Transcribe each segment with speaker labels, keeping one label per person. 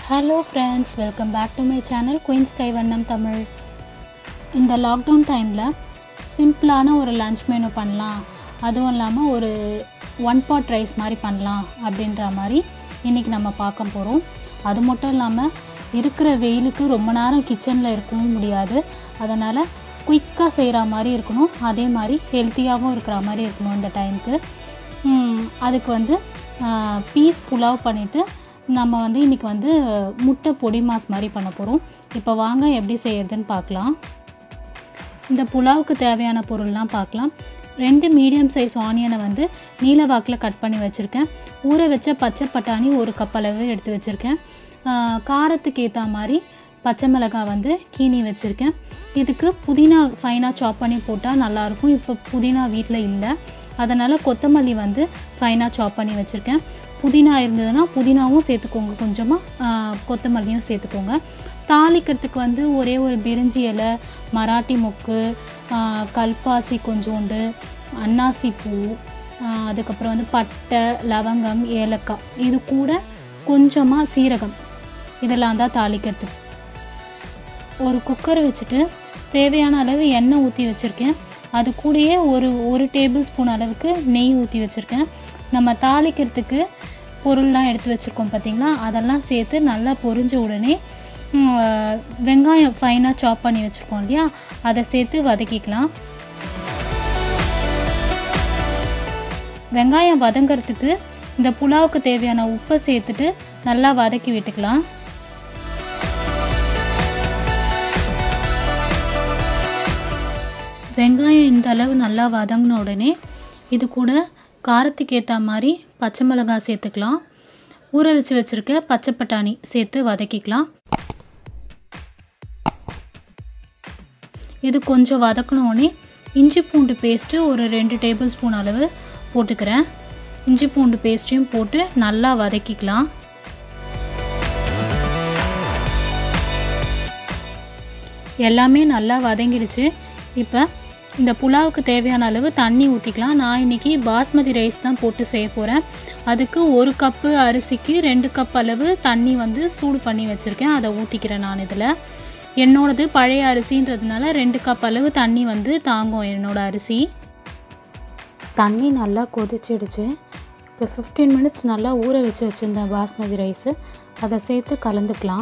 Speaker 1: hello friends welcome back to my channel queens Kaivannam Tamil இந்த lockdown டைமில் சிம்பிளான ஒரு லன்ச் மெனு பண்ணலாம் அதுவும் இல்லாமல் ஒரு ஒன் பாட் ரைஸ் மாதிரி பண்ணலாம் அப்படின்ற மாதிரி இன்றைக்கி நம்ம பார்க்க போகிறோம் அது மட்டும் இல்லாமல் இருக்கிற வெயிலுக்கு ரொம்ப நேரம் கிச்சனில் இருக்கவும் முடியாது அதனால் குயிக்காக செய்கிற மாதிரி இருக்கணும் அதே மாதிரி ஹெல்த்தியாகவும் இருக்கிற மாதிரி இருக்கணும் இந்த டைமுக்கு அதுக்கு வந்து பீஸ் புலாவ் பண்ணிவிட்டு நம்ம வந்து இன்றைக்கி வந்து முட்டை பொடி மாஸ் மாதிரி பண்ண போகிறோம் இப்போ வாங்க எப்படி செய்யறதுன்னு பார்க்கலாம் இந்த புலாவுக்கு தேவையான பொருள்லாம் பார்க்கலாம் ரெண்டு மீடியம் சைஸ் ஆனியனை வந்து நீல வாக்கில் கட் பண்ணி வச்சுருக்கேன் ஊற வச்ச பச்சை பட்டாணி ஒரு கப் அளவு எடுத்து வச்சுருக்கேன் காரத்துக்கு ஏற்ற மாதிரி பச்சை மிளகாய் வந்து கீனி வச்சுருக்கேன் இதுக்கு புதினா ஃபைனாக சாப் பண்ணி போட்டால் நல்லாயிருக்கும் இப்போ புதினா வீட்டில் இல்லை அதனால் கொத்தமல்லி வந்து ஃபைனாக சாப் பண்ணி வச்சுருக்கேன் புதினா இருந்ததுன்னா புதினாவும் சேர்த்துக்கோங்க கொஞ்சமாக கொத்தமல்லியும் சேர்த்துக்கோங்க தாளிக்கிறதுக்கு வந்து ஒரே ஒரு பிரிஞ்சி இலை மராட்டி மொக்கு கல்பாசி கொஞ்சோண்டு அன்னாசி பூ அதுக்கப்புறம் வந்து பட்டை லவங்கம் ஏலக்காய் இது கூட கொஞ்சமாக சீரகம் இதெல்லாம் தான் தாளிக்கிறதுக்கு ஒரு குக்கர் வச்சுட்டு தேவையான அளவு எண்ணெய் ஊற்றி வச்சுருக்கேன் அது கூடயே ஒரு ஒரு டேபிள் ஸ்பூன் அளவுக்கு நெய் ஊற்றி வச்சுருக்கேன் நம்ம தாளிக்கிறதுக்கு பொருள்லாம் எடுத்து வச்சுருக்கோம் பார்த்திங்களா அதெல்லாம் சேர்த்து நல்லா பொரிஞ்ச உடனே வெங்காயம் ஃபைனாக சாப் பண்ணி வச்சுருக்கோம் இல்லையா அதை சேர்த்து வதக்கிக்கலாம் வெங்காயம் வதங்கிறதுக்கு இந்த புலாவுக்கு தேவையான உப்பை சேர்த்துட்டு நல்லா வதக்கி விட்டுக்கலாம் வெங்காயம் இந்த அளவு நல்லா வதங்கின உடனே இது கூட காரத்துக்கு ஏற்ற மாதிரி பச்சை மிளகாய் சேர்த்துக்கலாம் ஊற வச்சு வச்சுருக்க பச்சை பட்டாணி சேர்த்து வதக்கிக்கலாம் இது கொஞ்சம் வதக்கினோடனே இஞ்சி பூண்டு பேஸ்ட்டு ஒரு ரெண்டு டேபிள் ஸ்பூன் அளவு போட்டுக்கிறேன் இஞ்சி பூண்டு பேஸ்ட்டையும் போட்டு நல்லா வதக்கிக்கலாம் எல்லாமே நல்லா வதங்கிடுச்சு இப்போ இந்த புலாவுக்கு தேவையான அளவு தண்ணி ஊற்றிக்கலாம் நான் இன்றைக்கி பாஸ்மதி ரைஸ் தான் போட்டு செய்ய போகிறேன் அதுக்கு ஒரு கப்பு அரிசிக்கு ரெண்டு கப் அளவு தண்ணி வந்து சூடு பண்ணி வச்சுருக்கேன் அதை ஊற்றிக்கிறேன் நான் இதில் என்னோடது பழைய அரிசின்றதுனால ரெண்டு கப் அளவு தண்ணி வந்து தாங்கும் என்னோடய அரிசி தண்ணி நல்லா கொதிச்சிடுச்சு இப்போ ஃபிஃப்டீன் மினிட்ஸ் நல்லா ஊற வச்சு வச்சுருந்தேன் பாஸ்மதி ரைஸு அதை சேர்த்து கலந்துக்கலாம்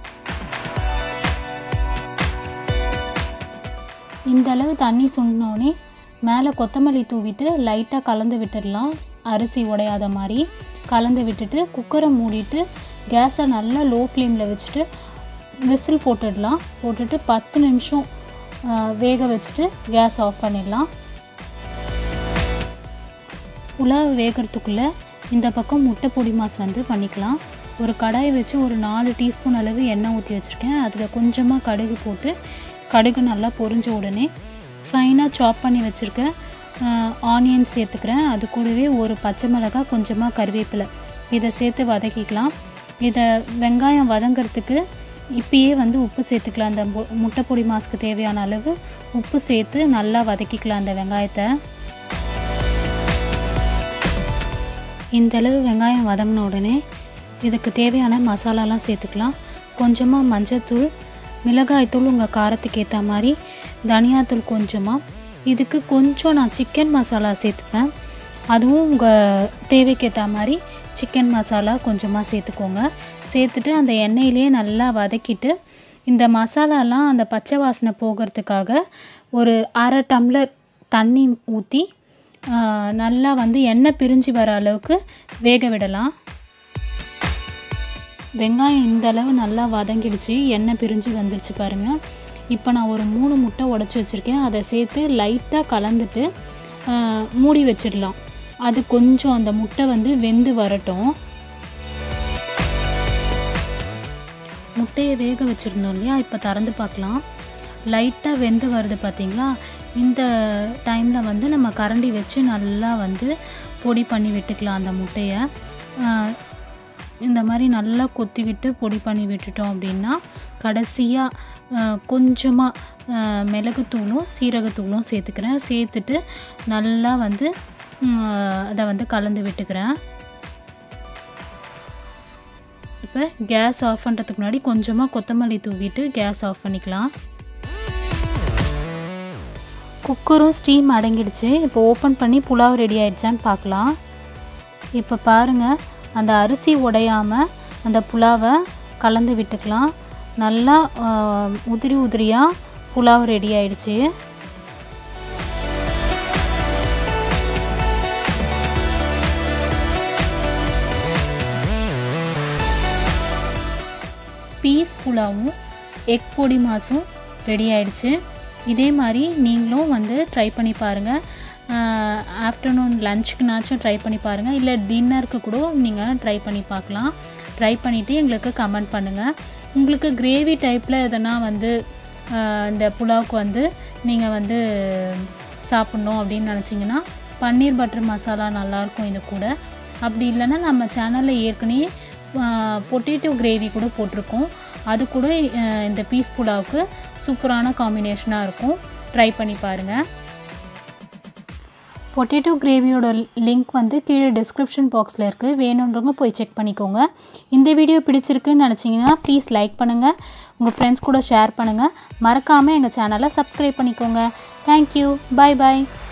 Speaker 1: இந்த அளவு தண்ணி சுண்டினோடனே மேலே கொத்தமல்லி தூவிட்டு லைட்டாக கலந்து விட்டுடலாம் அரிசி உடையாத மாதிரி கலந்து விட்டுட்டு குக்கரை மூடிட்டு கேஸை நல்லா லோ ஃப்ளேமில் வச்சுட்டு விசில் போட்டுடலாம் போட்டுட்டு பத்து நிமிஷம் வேக வச்சுட்டு கேஸ் ஆஃப் பண்ணிடலாம் புலாவ் வேகிறதுக்குள்ளே இந்த பக்கம் முட்டை பொடி மாஸ் வந்து பண்ணிக்கலாம் ஒரு கடாயை வச்சு ஒரு நாலு டீஸ்பூன் அளவு எண்ணெய் ஊற்றி வச்சுருக்கேன் அதில் கொஞ்சமாக கடுகு போட்டு கடுகு நல்லா பொரிஞ்ச உடனே ஃபைனாக சாப் பண்ணி வச்சுருக்க ஆனியன் சேர்த்துக்கிறேன் அது கூடவே ஒரு பச்சை மிளகாய் கொஞ்சமாக கருவேப்பிலை இதை சேர்த்து வதக்கிக்கலாம் இதை வெங்காயம் வதங்கிறதுக்கு இப்பயே வந்து உப்பு சேர்த்துக்கலாம் அந்த முட்டை பொடி மாஸ்க்கு தேவையான அளவு உப்பு சேர்த்து நல்லா வதக்கிக்கலாம் அந்த வெங்காயத்தை இந்த அளவு வெங்காயம் வதங்கின உடனே இதுக்கு தேவையான மசாலாலாம் சேர்த்துக்கலாம் கொஞ்சமாக மஞ்சத்தூள் மிளகாய்த்தூள் உங்கள் காரத்துக்கு ஏற்ற மாதிரி தனியாத்தூள் கொஞ்சமாக இதுக்கு கொஞ்சம் நான் சிக்கன் மசாலா சேர்த்துப்பேன் அதுவும் உங்கள் தேவைக்கேற்ற மாதிரி சிக்கன் மசாலா கொஞ்சமாக சேர்த்துக்கோங்க சேர்த்துட்டு அந்த எண்ணெயிலே நல்லா வதக்கிட்டு இந்த மசாலாலாம் அந்த பச்சை வாசனை போகிறதுக்காக ஒரு அரை டம்ளர் தண்ணி ஊற்றி நல்லா வந்து எண்ணெய் பிரிஞ்சு வர அளவுக்கு வேக விடலாம் வெங்காயம் இந்த அளவு நல்லா வதங்கிடுச்சு எண்ணெய் பிரிஞ்சு வந்துடுச்சு பாருங்கள் இப்போ நான் ஒரு மூணு முட்டை உடச்சி வச்சுருக்கேன் அதை சேர்த்து லைட்டாக கலந்துட்டு மூடி வச்சிடலாம் அது கொஞ்சம் அந்த முட்டை வந்து வெந்து வரட்டும் முட்டையை வேக வச்சுருந்தோம் இல்லையா இப்போ திறந்து பார்க்கலாம் லைட்டாக வெந்து வருது பார்த்திங்களா இந்த டைமில் வந்து நம்ம கரண்டி வச்சு நல்லா வந்து பொடி பண்ணி விட்டுக்கலாம் அந்த முட்டையை இந்த மாதிரி நல்லா கொத்தி விட்டு பொடி பண்ணி விட்டுட்டோம் அப்படின்னா கடைசியாக கொஞ்சமாக மிளகுத்தூளும் சீரகத்தூளும் சேர்த்துக்கிறேன் சேர்த்துட்டு நல்லா வந்து அதை வந்து கலந்து விட்டுக்கிறேன் இப்போ கேஸ் ஆஃப் பண்ணுறதுக்கு முன்னாடி கொஞ்சமாக கொத்தமல்லி தூவிட்டு கேஸ் ஆஃப் பண்ணிக்கலாம் குக்கரும் ஸ்டீம் அடங்கிடுச்சு இப்போ ஓப்பன் பண்ணி புலாவ் ரெடி ஆயிடுச்சான்னு பார்க்கலாம் இப்போ பாருங்கள் அந்த அரிசி உடையாமல் அந்த புலாவை கலந்து விட்டுக்கலாம் நல்லா உதிரி உதிரியாக புலாவ் ரெடி ஆயிடுச்சு பீஸ் புலாவும் எக் பொடி மாசும் ரெடி ஆயிடுச்சு இதே மாதிரி நீங்களும் வந்து ட்ரை பண்ணி பாருங்கள் ஆஃப்டர்நூன் லஞ்சுக்குனாச்சும் ட்ரை பண்ணி பாருங்கள் இல்லை டின்னருக்கு கூட நீங்கள் ட்ரை பண்ணி பார்க்கலாம் ட்ரை பண்ணிவிட்டு எங்களுக்கு கமெண்ட் பண்ணுங்கள் உங்களுக்கு கிரேவி டைப்பில் எதனா வந்து இந்த புலாவுக்கு வந்து நீங்கள் வந்து சாப்பிட்ணும் அப்படின்னு நினச்சிங்கன்னா பன்னீர் பட்டர் மசாலா நல்லாயிருக்கும் இது கூட அப்படி இல்லைன்னா நம்ம சேனலில் ஏற்கனவே பொட்டேட்டோ கிரேவி கூட போட்டிருக்கோம் அது கூட இந்த பீஸ் புலாவுக்கு சூப்பரான காம்பினேஷனாக இருக்கும் ட்ரை பண்ணி பாருங்கள் பொட்டேட்டோ கிரேவியோட லிங்க் வந்து கீழே டிஸ்கிரிப்ஷன் பாக்ஸில் இருக்குது வேணுன்றவங்க போய் செக் பண்ணிக்கோங்க இந்த வீடியோ பிடிச்சிருக்குன்னு நினச்சிங்கன்னா ப்ளீஸ் லைக் பண்ணுங்கள் உங்கள் ஃப்ரெண்ட்ஸ் கூட ஷேர் பண்ணுங்கள் மறக்காமல் எங்கள் சேனலை சப்ஸ்கிரைப் பண்ணிக்கோங்க தேங்க்யூ பாய் பாய்